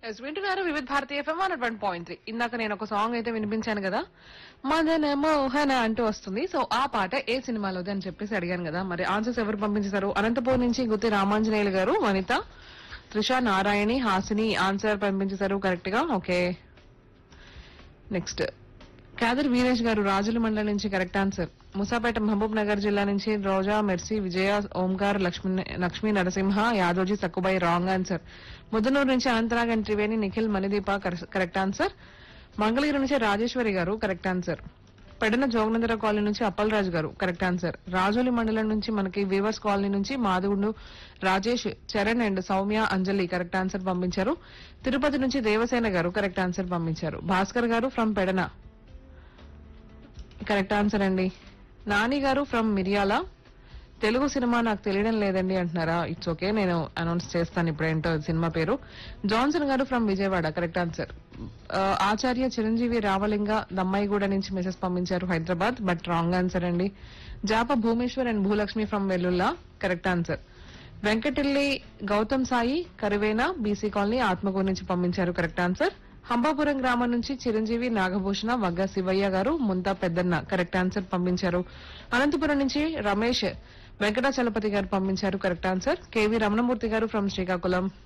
yes వింటున్నారు వివిధ భారతీయ FM one one point three ఇందాక నేను ఒక సాంగ్ అయితే వినిపించాను కదా మదన మోహన అంటూ వస్తుంది సో ఆ పాట ఏ సినిమాలోది అని చెప్పేసి అడిగాను కదా మరి ఆన్సర్స్ ఎవరు పంపించారు అనంతపూర్ నుంచి గుత్తి రామాంజనేయులు గారు వనిత త్రిష నారాయణి హాసిని ఆన్సర్ పంపించేశారు కరెక్ట్ గా ఓకే నెక్స్ట్ కాదర్ వీరేష్ గారు రాజుల మండలం నుంచి కరెక్ట్ ఆన్సర్ ముసాపేట మహబూబ్ నగర్ జిల్లా నుంచి Roja Mercy Vijaya Omkar Lakshmi Lakshmi Narasimha Yadoji Sakkubai wrong answer Muddanur నుంచి Anantnag and Triveni Nikhil Manideepa correct answer Mangalagiri నుంచి Rajeswari garu correct answer Pedana Joganandara colony నుంచి అప్పలరాజు గారు కరెక్ట్ ఆన్సర్ రాజోలి మండలం నుంచి మనకి వీవర్స్ కాలనీ నుంచి Madhavudu Rajesh Charan and Soumya Anjali correct answer పంపించారు తిరుపతి నుంచి దేవసేన గారు కరెక్ట్ ఆన్సర్ పంపించారు భాస్కర్ గారు ఫ్రమ్ పెడన కరెక్ట్ ఆన్సర్ అండి నాని గారు ఫ్రమ్ మిరియాల తెలుగు సినిమా నాకు తెలియడం లేదండి అంటున్నారా ఇట్స్ ఓకే నేను అనౌన్స్ చేస్తాను ఇప్పుడు ఏంటో సినిమా పేరు Johnson garu from Vijayawada correct answer Acharya Chiranjeevi Ramalinga Dammaiguda నుంచి మెసేజ్ పంపించారు హైదరాబాద్ బట్ రాంగ్ ఆన్సర్ అండి Japa Bhumeshwar and Bhulakshmi from Vellulla correct answer Venkatelli Gautam Sai Karivena BC colony Atmakur నుంచి పంపించారు కరెక్ట్ ఆన్సర్ హంబాపురం గ్రామం నుంచి చిరంజీవి నాగభూషణ వగ్గ శివయ్య గారు ముంతా పెద్దన్న కరెక్ట్ ఆన్సర్ పంపించారు అనంతపురం నుంచి రమేష్ వెంకటాచలపతి గారు పంపించారు కరెక్ట్ ఆన్సర్ కేవీ రమణమూర్తి గారు ఫ్రమ్ శ్రీకాకుళం